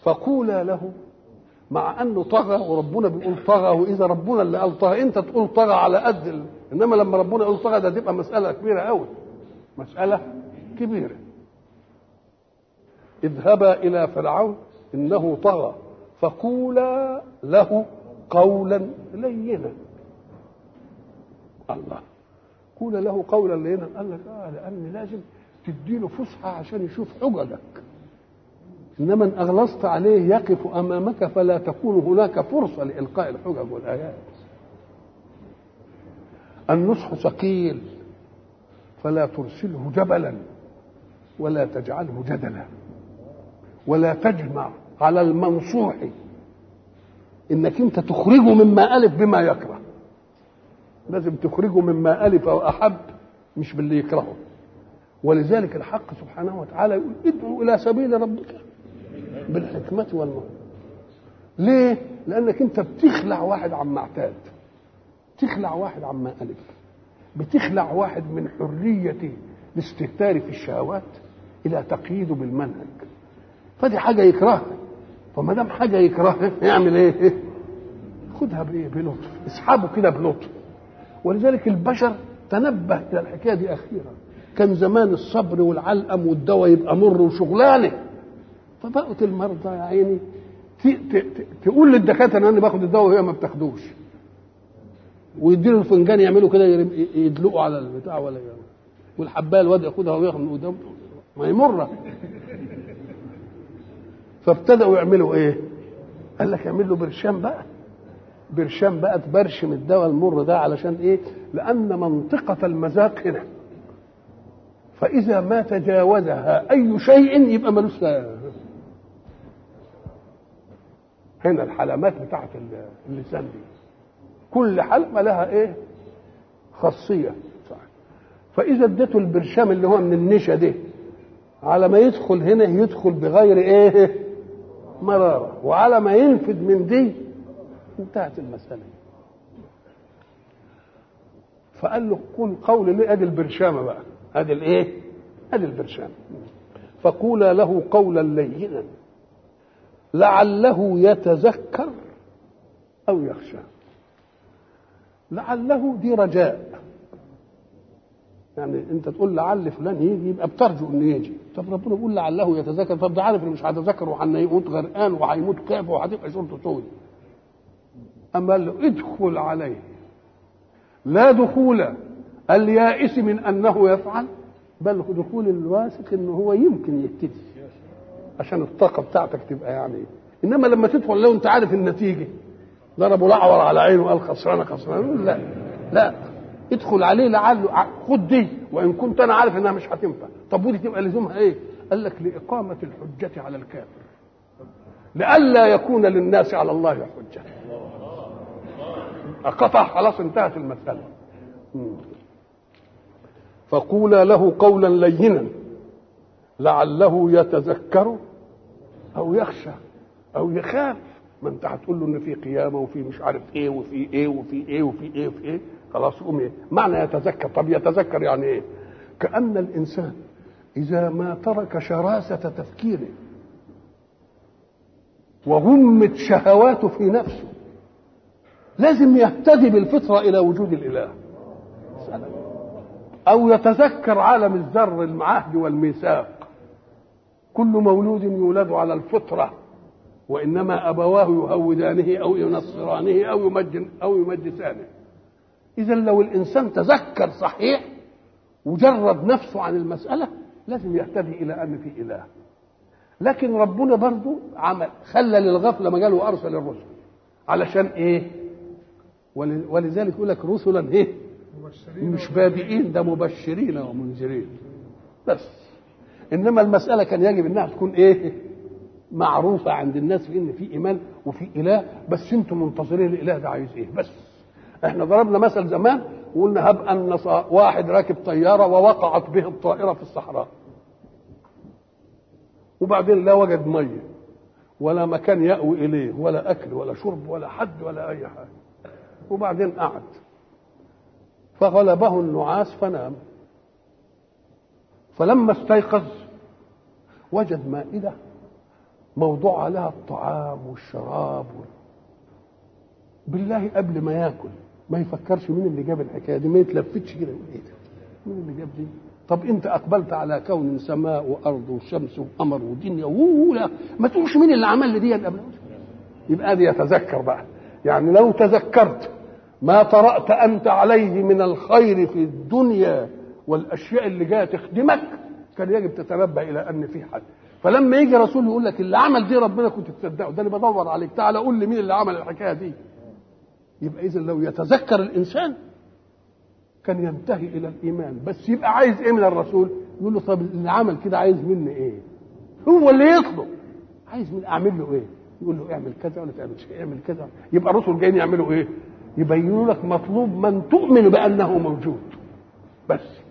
فقولا له مع انه طغى وربنا بيقول طغى واذا ربنا اللي قال طغى انت تقول طغى على قد ال... انما لما ربنا يقول طغى ده تبقى مساله كبيره قوي مساله كبيره اذهبا الى فرعون انه طغى فقولا له قولا لينا الله قول له قولا لينا قال لك اه لان لازم تديله فسحه عشان يشوف حججك انما ان اغلظت عليه يقف امامك فلا تكون هناك فرصه لالقاء الحجج والايات النصح ثقيل فلا ترسله جبلا ولا تجعله جدلا ولا تجمع على المنصوح انك انت تخرجه مما الف بما يكره لازم تخرجه مما الف واحب مش باللي يكرهه ولذلك الحق سبحانه وتعالى يقول ادعو الى سبيل ربك بالحكمة والموعظة ليه؟ لأنك أنت بتخلع واحد عما اعتاد تخلع واحد عما ألف بتخلع واحد من حرية الاستهتار في الشهوات إلى تقييده بالمنهج فدي حاجة يكرهها فما دام حاجة يكرهها يعمل إيه؟ خدها بإيه؟ بلطف اسحبه كده بلطف ولذلك البشر تنبه إلى الحكاية دي أخيرا كان زمان الصبر والعلقم والدواء يبقى مر وشغلانه فبقت المرضى يا عيني تقول للدكاتره ان انا باخد الدواء وهي ما بتاخدوش ويديله الفنجان يعملوا كده يدلقوا على البتاع ولا يعمل. والحبايه الواد ياخدها وياخد من قدام ما هي مره فابتدأوا يعملوا ايه؟ قال لك اعمل له برشام بقى برشام بقى تبرشم الدواء المر ده علشان ايه؟ لأن منطقة المذاق هنا فإذا ما تجاوزها أي شيء يبقى ملوش هنا الحلمات بتاعت اللسان دي كل حلقة لها ايه؟ خاصية فإذا اديته البرشام اللي هو من النشا ده على ما يدخل هنا يدخل بغير ايه؟ مرارة وعلى ما ينفذ من دي انتهت المسألة فقال له قل قول لي ادي البرشامة بقى ادي الايه؟ ادي البرشام فقولا له قولا لينا لعله يتذكر او يخشى لعله دي رجاء يعني انت تقول لعل فلان يجي يبقى بترجو انه يجي طب ربنا بيقول لعله يتذكر طب ده عارف انه مش هيتذكر وهيموت غرقان وهيموت كيف وهتبقى شرطه سودة اما قال له ادخل عليه لا دخول اليائس من انه يفعل بل دخول الواثق انه هو يمكن يهتدي عشان الطاقه بتاعتك تبقى يعني انما لما تدخل لو انت عارف النتيجه ضربوا الاعور على عينه وقال خسرانه خسرانه لا لا ادخل عليه لعله خد دي وان كنت انا عارف انها مش هتنفع طب ودي تبقى لزومها ايه؟ قال لك لاقامه الحجه على الكافر لئلا يكون للناس على الله حجه قطع خلاص انتهت المساله فقولا له قولا لينا لعله يتذكر او يخشى او يخاف ما انت هتقول له ان في قيامه وفي مش عارف ايه وفي ايه وفي ايه وفي ايه وفي ايه خلاص يقوم ايه معنى يتذكر طب يتذكر يعني ايه كان الانسان اذا ما ترك شراسه تفكيره وغمت شهواته في نفسه لازم يهتدي بالفطره الى وجود الاله او يتذكر عالم الذر المعهد والميثاق كل مولود يولد على الفطره وانما ابواه يهودانه او ينصرانه او يمجن او يمجسانه اذا لو الانسان تذكر صحيح وجرد نفسه عن المساله لازم يهتدي الى ان في اله لكن ربنا برضه عمل خلى للغفله مجال وارسل الرسل علشان ايه ولذلك يقول لك رسلا ايه مش بادئين ده مبشرين ومنذرين بس انما المساله كان يجب انها تكون ايه معروفه عند الناس في ان في ايمان وفي اله بس انتم منتظرين الاله ده عايز ايه بس احنا ضربنا مثل زمان وقلنا هب ان واحد راكب طياره ووقعت به الطائره في الصحراء وبعدين لا وجد ميه ولا مكان يأوي إليه ولا أكل ولا شرب ولا حد ولا أي حاجة وبعدين قعد فغلبه النعاس فنام فلما استيقظ وجد مائدة موضوع عليها الطعام والشراب وال... بالله قبل ما ياكل ما يفكرش مين اللي جاب الحكايه دي ما يتلفتش كده يقول ايه ده مين اللي جاب دي طب انت اقبلت على كون سماء وارض وشمس وقمر ودنيا ولا ما تقولش مين اللي عمل لي دي قبل يبقى دي يتذكر بقى يعني لو تذكرت ما طرأت أنت عليه من الخير في الدنيا والأشياء اللي جاية تخدمك كان يجب تتنبه إلى أن في حد فلما يجي رسول يقول لك اللي عمل دي ربنا كنت تصدقه ده اللي بدور عليك تعالى قول لي مين اللي عمل الحكايه دي يبقى اذا لو يتذكر الانسان كان ينتهي الى الايمان بس يبقى عايز ايه من الرسول يقول له طب اللي عمل كده عايز مني ايه هو اللي يطلب عايز من اعمل له ايه يقول له اعمل كذا ولا تعملش اعمل كذا يبقى الرسل جايين يعملوا ايه يبينوا لك مطلوب من تؤمن بانه موجود بس